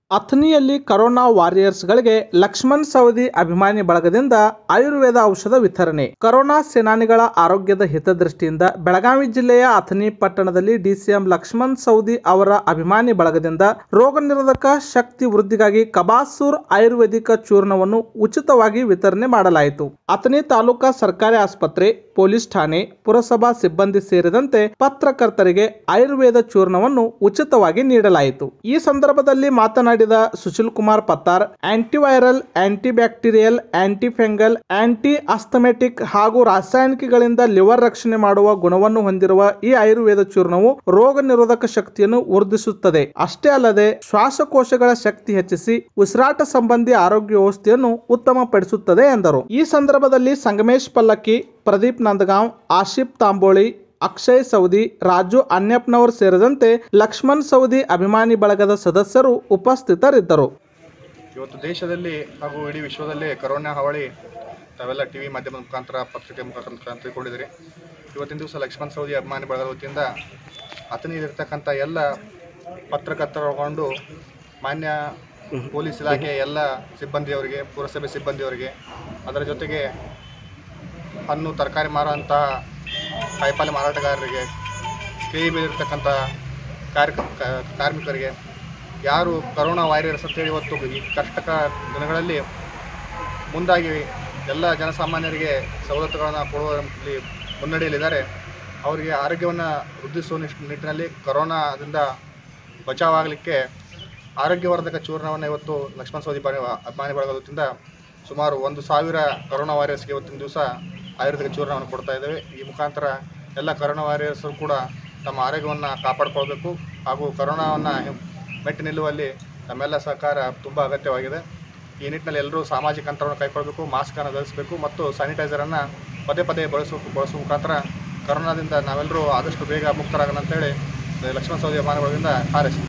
ಅಥಣಿಯಲ್ಲಿ corona ವಾರಿಯರ್ಸ್ಗಳಿಗೆ ಲಕ್ಷ್ಮಣ್ ಸವದಿ ಅಭಿಮಾನಿ ಬಳಗದಿಂದ ಆಯುರ್ವೇದ ಔಷಧ ವಿತರಣೆ ಕರೋನಾ ಸೇನಾನಿಗಳ ಆರೋಗ್ಯದ ಹಿತದೃಷ್ಟಿಯಿಂದ ಬೆಳಗಾವಿ ಜಿಲ್ಲೆಯ ಅಥಣಿ ಪಟ್ಟಣದಲ್ಲಿ ಡಿಸಿಎಂ ಲಕ್ಷ್ಮಣ್ ಸವದಿ ಅವರ ಅಭಿಮಾನಿ ಬಳಗದಿಂದ ರೋಗ ನಿರೋಧಕ ಶಕ್ತಿ ವೃದ್ಧಿಗಾಗಿ ಕಬಾಸೂರ್ ಆಯುರ್ವೇದಿಕ ಚೂರ್ಣವನ್ನು ಉಚಿತವಾಗಿ ವಿತರಣೆ ಮಾಡಲಾಯಿತು ಅಥಣಿ ತಾಲೂಕಾ ಸರ್ಕಾರಿ ಆಸ್ಪತ್ರೆ ಪೊಲೀಸ್ ಠಾಣೆ ಪುರಸಭಾ ಸಿಬ್ಬಂದಿ ಸೇರಿದಂತೆ ಪತ್ರಕರ್ತರಿಗೆ ಆಯುರ್ವೇದ ಚೂರ್ಣವನ್ನು ಉಚಿತವಾಗಿ ನೀಡಲಾಯಿತು ಈ ಸಂದರ್ಭದಲ್ಲಿ ಮಾತನಾಡಿದ Sushil Kumar Pattar antiviral antibacterial antifungal anti asthmatic ಹಾಗೂ ರಾಸಾಯನಿಕಗಳಿಂದ ಲಿವರ್ ರಕ್ಷಣೆ ಮಾಡುವ ಗುಣವನ್ನು ಹೊಂದಿರುವ ಈ ಆಯುರ್ವೇದ ಚೂರ್ಣವು ರೋಗ ನಿರೋಧಕ ಶಕ್ತಿಯನ್ನು ವೃದ್ಧಿಸುತ್ತದೆ ಅಷ್ಟೇ ಅಲ್ಲದೆ ಶ್ವಾಸಕೋಶಗಳ ಶಕ್ತಿ ಹೆಚ್ಚಿಸಿ ಉಸಿರಾಟ ಸಂಬಂಧಿ ಆರೋಗ್ಯ ವ್ಯವಸ್ಥೆಯನ್ನು ಉತ್ತಮಪಡಿಸುತ್ತದೆ ಎಂದರು ಈ ಸಂದರ್ಭದಲ್ಲಿ ಸಂಗಮೇಶ್ ಪಲ್ಲಕ್ಕಿ ಪ್ರದೀಪ್ ನಂದಗಾಂವ್ ಆಶಿಫ್ ತಾಂಬೋಳಿ ಅಕ್ಷಯ್ ಸೌದಿ ರಾಜು ಅನ್ಯಪ್ನವರ್ ಸೇರಿದಂತೆ ಲಕ್ಷ್ಮಣ್ ಸೌದಿ ಅಭಿಮಾನಿ ಬಳಗದ ಸದಸ್ಯರು ಉಪಸ್ಥಿತರಿದ್ದರು ಇವತ್ತು ದೇಶದಲ್ಲಿ ಹಾಗೂ ಇಡೀ ವಿಶ್ವದಲ್ಲೇ ಕರೋನಾ ಹಾವಳಿ ತಾವೆಲ್ಲ ಟಿ ವಿ ಮಾಧ್ಯಮದ ಮುಖಾಂತರ ಪತ್ರಿಕೆ ಮುಖಾಂತರ ತಿಳ್ಕೊಂಡಿದ್ದೀರಿ ಇವತ್ತಿನ ದಿವಸ ಲಕ್ಷ್ಮಣ್ ಸೌದಿ ಅಭಿಮಾನಿ ಬಳಗದ ವತಿಯಿಂದ ಅಥಣಿಯಲ್ಲಿರ್ತಕ್ಕಂಥ ಎಲ್ಲ ಪತ್ರಕರ್ತರೊಳಗೊಂಡು ಮಾನ್ಯ ಪೊಲೀಸ್ ಇಲಾಖೆ ಎಲ್ಲ ಸಿಬ್ಬಂದಿಯವರಿಗೆ ಪುರಸಭೆ ಸಿಬ್ಬಂದಿಯವರಿಗೆ ಅದರ ಜೊತೆಗೆ ಹಣ್ಣು ತರಕಾರಿ ಮಾರುವಂತಹ ಕಾಯಿಪಲ್ಯ ಮಾರಾಟಗಾರರಿಗೆ ಕೆ ಇ ಇರ್ತಕ್ಕಂಥ ಕಾರ್ಯ ಕಾರ್ಮಿಕರಿಗೆ ಯಾರು ಕರೋನಾ ವೈರಸ್ ಅಂತೇಳಿ ಇವತ್ತು ಈ ಕಷ್ಟಕ ದಿನಗಳಲ್ಲಿ ಮುಂದಾಗಿ ಎಲ್ಲ ಜನಸಾಮಾನ್ಯರಿಗೆ ಸವಲತ್ತುಗಳನ್ನು ಕೊಡುವಲ್ಲಿ ಮುನ್ನಡೆಯಲ್ಲಿದ್ದಾರೆ ಅವರಿಗೆ ಆರೋಗ್ಯವನ್ನು ವೃದ್ಧಿಸುವ ನಿಶ್ ನಿಟ್ಟಿನಲ್ಲಿ ಕರೋನಾದಿಂದ ಬಚಾವಾಗಲಿಕ್ಕೆ ಆರೋಗ್ಯವರ್ಧಕ ಚೂರ್ಣವನ್ನು ಇವತ್ತು ಲಕ್ಷ್ಮಣ ಸೌದಿ ಬಾಣಿ ಅಭಿಮಾನಿ ಬಳಗದಿಂದ ಸುಮಾರು ಒಂದು ಸಾವಿರ ಕರೋನಾ ವಾರಿಯರ್ಸ್ಗೆ ಇವತ್ತಿನ ದಿವಸ ಆಯುರ್ವೇದಿಕ ಚೂರ್ಣವನ್ನು ಕೊಡ್ತಾ ಇದ್ದೇವೆ ಈ ಮುಖಾಂತರ ಎಲ್ಲ ಕರೋನಾ ವಾರಿಯರ್ಸರು ಕೂಡ ತಮ್ಮ ಆರೋಗ್ಯವನ್ನು ಕಾಪಾಡಿಕೊಳ್ಬೇಕು ಹಾಗೂ ಕರೋನಾವನ್ನು ಮೆಟ್ಟಿ ನಿಲ್ಲುವಲ್ಲಿ ನಮ್ಮೆಲ್ಲ ಸಹಕಾರ ತುಂಬ ಅಗತ್ಯವಾಗಿದೆ ಈ ನಿಟ್ಟಿನಲ್ಲಿ ಎಲ್ಲರೂ ಸಾಮಾಜಿಕ ಅಂತರವನ್ನು ಕೈಗೊಳ್ಳಬೇಕು ಮಾಸ್ಕನ್ನು ಧರಿಸಬೇಕು ಮತ್ತು ಸ್ಯಾನಿಟೈಸರನ್ನು ಪದೇ ಪದೇ ಬಳಸೋ ಬಳಸುವ ಮುಖಾಂತರ ಕರೋನಾದಿಂದ ನಾವೆಲ್ಲರೂ ಆದಷ್ಟು ಬೇಗ ಮುಕ್ತರಾಗೋಣ ಅಂತೇಳಿ ಲಕ್ಷ್ಮಣ ಸೌದಿ ಅಭಿಮಾನಿಗಳಿಂದ ಹಾರೈಸ್ತೀವಿ